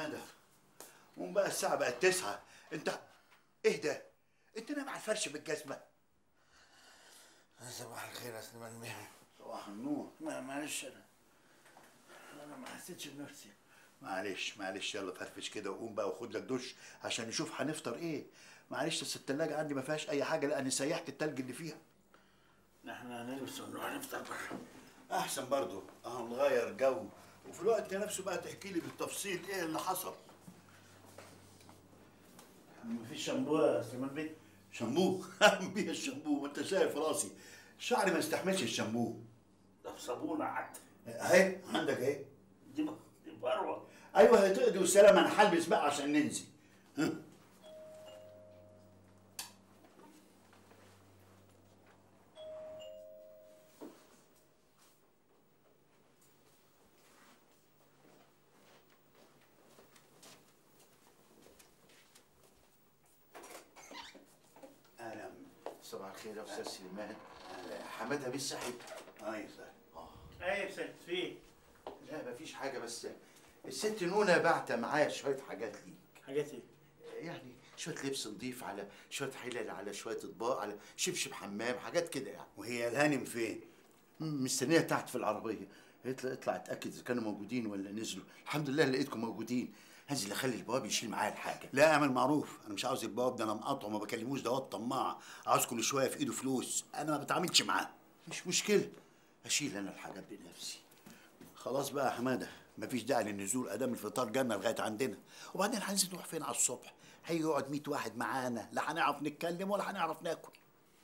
حماده قوم بقى الساعه بقت تسعة انت ايه ده انت نايم على الفرش بالجزمه صباح الخير يا سليمان بيه صباح النور ما معلش انا انا ما حسيتش بنفسي معلش معلش يلا فرفش كده وقوم بقى وخد لك دش عشان نشوف هنفطر ايه معلش بس التلاجة عندي ما فيهاش اي حاجه لاني سيحت التلج اللي فيها احنا هنلبس ونروح نفطر بره احسن برضو اه نغير جو وفي الوقت نفسه بقى تحكي لي بالتفصيل ايه اللي حصل مفيش شامبو يا سليمان بيه شامبو بيها الشامبو ما انت شايف راسي شعري ما يستحملش الشامبو ده بصابونه حتى اهي عندك اهي دي ب- دي بروه ايوه هتقضي والسلام انا هلبس بقى عشان ننزل ها. اهلا صباح الخير يا استاذ سليمان آه، حماده بيه صحي ايوه صح ايه يا ست في لا مفيش حاجه بس الست نونه بعت معايا شويه حاجات ليك حاجات ايه؟ يعني شويه لبس نضيف على شويه حلل على شويه اطباق على شبشب حمام حاجات كده يعني وهي الهانم فين؟ مم، مستنيه تحت في العربيه اطلع اطلع اتاكد اذا كانوا موجودين ولا نزلوا الحمد لله لقيتكم موجودين هنزل اخلي البواب يشيل معايا الحاجه لا اعمل معروف انا مش عاوز البواب ده انا مقاطعه ما بكلموش ده هو طماع عاوز كل شويه في ايده فلوس انا ما بتعاملش معاه مش مشكله اشيل انا الحاجات بنفسي خلاص بقى يا حماده مفيش داعي للنزول ادام الفطار جالنا لغايه عندنا وبعدين هننزل نروح فين على الصبح هيقعد 100 واحد معانا لا هنعرف نتكلم ولا هنعرف ناكل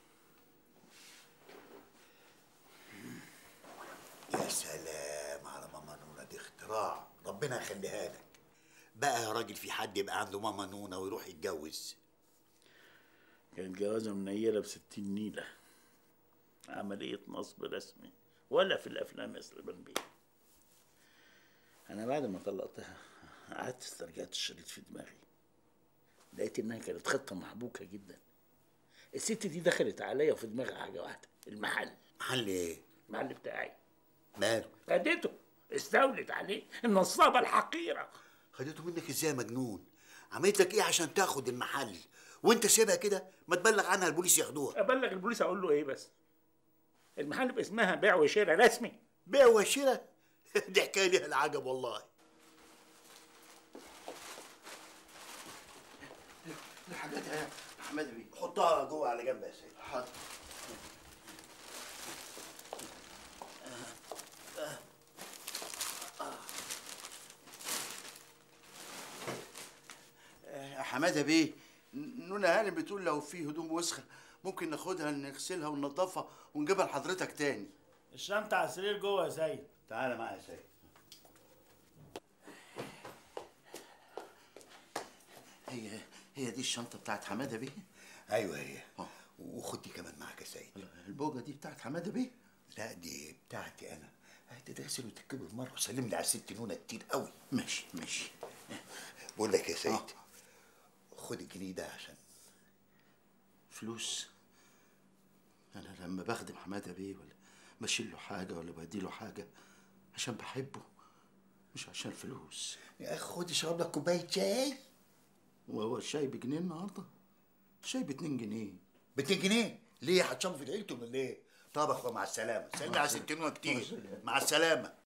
يا سلام على ماما نونا دي اختراع ربنا يخليها لك بقى يا راجل في حد يبقى عنده ماما نونا ويروح يتجوز كانت جوازة منيلة بستين نيلة عملية نصب رسمي ولا في الأفلام يا سليمان بيه أنا بعد ما طلقتها قعدت استرجعت الشريط في دماغي لقيت إنها كانت خطة محبوكة جدا الست دي دخلت عليا وفي دماغها حاجة واحدة المحل محل ايه؟ المحل بتاعي ماله؟ خدته استولت عليه النصابة الحقيرة خدته منك ازاي يا مجنون؟ عملت لك ايه عشان تاخد المحل؟ وانت سيبها كده ما تبلغ عنها البوليس ياخدوها أبلغ البوليس أقول له إيه بس المحل باسمها بيع وشراء رسمي بيع وشراء دي حكايه ليها العجب والله الحاجات يا حماده بيه حطها جوه على جنب يا سيدي حاضر آه، حماده بيه نونا هانم بتقول لو في هدوم وسخه ممكن ناخدها نغسلها وننضفها ونجيبها لحضرتك تاني الشنطة على السرير جوه يا سيد تعالى معايا يا سيدي هي هي دي الشنطه بتاعت حماده بيه ايوه هي آه. وخد دي كمان معاك يا سيدي البوجه دي بتاعت حماده بيه لا دي بتاعتي انا هتتغسل وتتكبر مره وسلم لي على الست نونه كتير قوي ماشي ماشي بقول لك يا سيدي آه. خد الجنيه ده عشان فلوس انا لما بخدم حماده بيه ولا بشيل له حاجه ولا بدي له حاجه عشان بحبه مش عشان فلوس يا اخي خد اشرب لك كوبايه شاي وهو الشاي بجنيه النهارده الشاي باتنين جنيه ب 2 جنيه ليه هتشرب في عيلته ولا ايه؟ طب يا اخويا مع السلامه سلم على ست نونه كتير مع السلامه